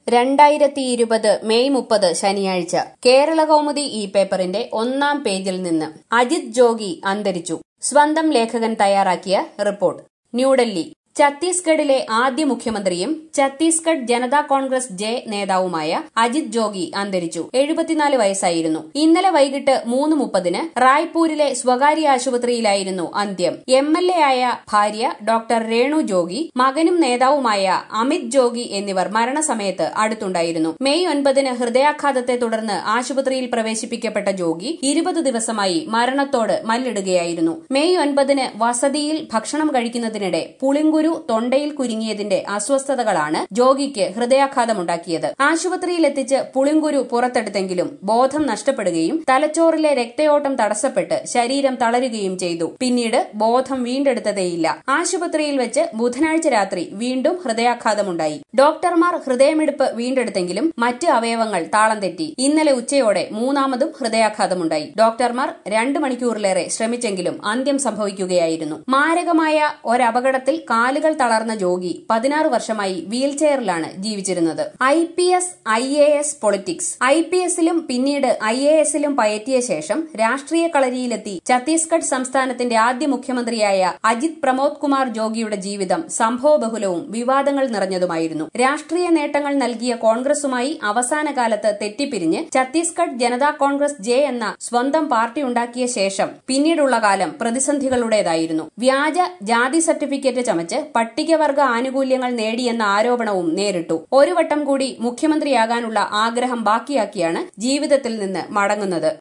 രണ്ടായിരത്തി ഇരുപത് മെയ് മുപ്പത് ശനിയാഴ്ച കേരള കൗമുദി ഈ പേപ്പറിന്റെ ഒന്നാം പേജിൽ നിന്ന് അജിത് ജോഗി അന്തരിച്ചു സ്വന്തം ലേഖകൻ തയ്യാറാക്കിയ റിപ്പോർട്ട് ന്യൂഡൽഹി ഛത്തീസ്ഗഡിലെ ആദ്യ മുഖ്യമന്ത്രിയും ഛത്തീസ്ഗഡ് ജനതാ കോൺഗ്രസ് ജെ നേതാവുമായ അജിത് ജോഗി അന്തരിച്ചു എഴുപത്തിനാല് വയസ്സായിരുന്നു ഇന്നലെ വൈകിട്ട് മൂന്ന് മുപ്പതിന് റായ്പൂരിലെ സ്വകാര്യ ആശുപത്രിയിലായിരുന്നു അന്ത്യം എം എൽ എ ആയ ഭാര്യ ഡോക്ടർ രേണു ജോഗി മകനും നേതാവുമായ അമിത് ജോഗി എന്നിവർ മരണസമയത്ത് അടുത്തുണ്ടായിരുന്നു മെയ് ഒൻപതിന് ഹൃദയാഘാതത്തെ തുടർന്ന് ആശുപത്രിയിൽ പ്രവേശിപ്പിക്കപ്പെട്ട ജോഗി ഇരുപത് ദിവസമായി മരണത്തോട് മല്ലിടുകയായിരുന്നു മെയ് ഒൻപതിന് വസതിയിൽ ഭക്ഷണം കഴിക്കുന്നതിനിടെ പുളിങ്കുരു തൊണ്ടയിൽ കുരുങ്ങിയതിന്റെ അസ്വസ്ഥതകളാണ് ജോഗിക്ക് ഹൃദയാഘാതമുണ്ടാക്കിയത് ആശുപത്രിയിൽ എത്തിച്ച് പുളിങ്കുരു പുറത്തെടുത്തെങ്കിലും ബോധം നഷ്ടപ്പെടുകയും തലച്ചോറിലെ രക്തയോട്ടം തടസ്സപ്പെട്ട് ശരീരം തളരുകയും ചെയ്തു പിന്നീട് ബോധം വീണ്ടെടുത്തതേയില്ല ആശുപത്രിയിൽ വെച്ച് ബുധനാഴ്ച രാത്രി വീണ്ടും ഹൃദയാഘാതമുണ്ടായി ഡോക്ടർമാർ ഹൃദയമിടിപ്പ് വീണ്ടെടുത്തെങ്കിലും മറ്റ് അവയവങ്ങൾ താളം തെറ്റി ഇന്നലെ ഉച്ചയോടെ മൂന്നാമതും ഹൃദയാഘാതമുണ്ടായി ഡോക്ടർമാർ രണ്ടു മണിക്കൂറിലേറെ ശ്രമിച്ചെങ്കിലും അന്ത്യം സംഭവിക്കുകയായിരുന്നു മാരകമായ ഒരപകടത്തിൽ കാലുകൾ തളർന്ന ജോഗി പതിനാറ് വർഷമായി വീൽചെയറിലാണ് ജീവിച്ചിരുന്നത് I P S I A S politics I P എസിലും പിന്നീട് ഐ എ എസിലും പയറ്റിയ ശേഷം രാഷ്ട്രീയ കളരിയിലെത്തി ഛത്തീസ്ഗഡ് സംസ്ഥാനത്തിന്റെ ആദ്യ മുഖ്യമന്ത്രിയായ അജിത് പ്രമോദ് കുമാർ ജോഗിയുടെ ജീവിതം സംഭവബഹുലവും വിവാദങ്ങൾ നിറഞ്ഞതുമായിരുന്നു രാഷ്ട്രീയ നേട്ടങ്ങൾ നൽകിയ കോൺഗ്രസുമായി അവസാന കാലത്ത് തെറ്റിപ്പിരിഞ്ഞ് ഛത്തീസ്ഗഡ് ജനതാ കോൺഗ്രസ് ജെ എന്ന സ്വന്തം പാർട്ടി ഉണ്ടാക്കിയ ശേഷം പിന്നീടുള്ള കാലം പ്രതിസന്ധികളുടേതായിരുന്നു വ്യാജ ജാതി സർട്ടിഫിക്കറ്റ് ചമച്ച് പട്ടികവർഗ ആനുകൂല്യങ്ങൾ നേടിയെന്ന ആരോപണവും നേരിട്ടു ഒരു വട്ടം കൂടി മുഖ്യമന്ത്രിയാകാനുള്ള ആഗ്രഹം ബാക്കിയാക്കിയാണ് ജീവിതത്തിൽ നിന്ന് മടങ്ങുന്നത്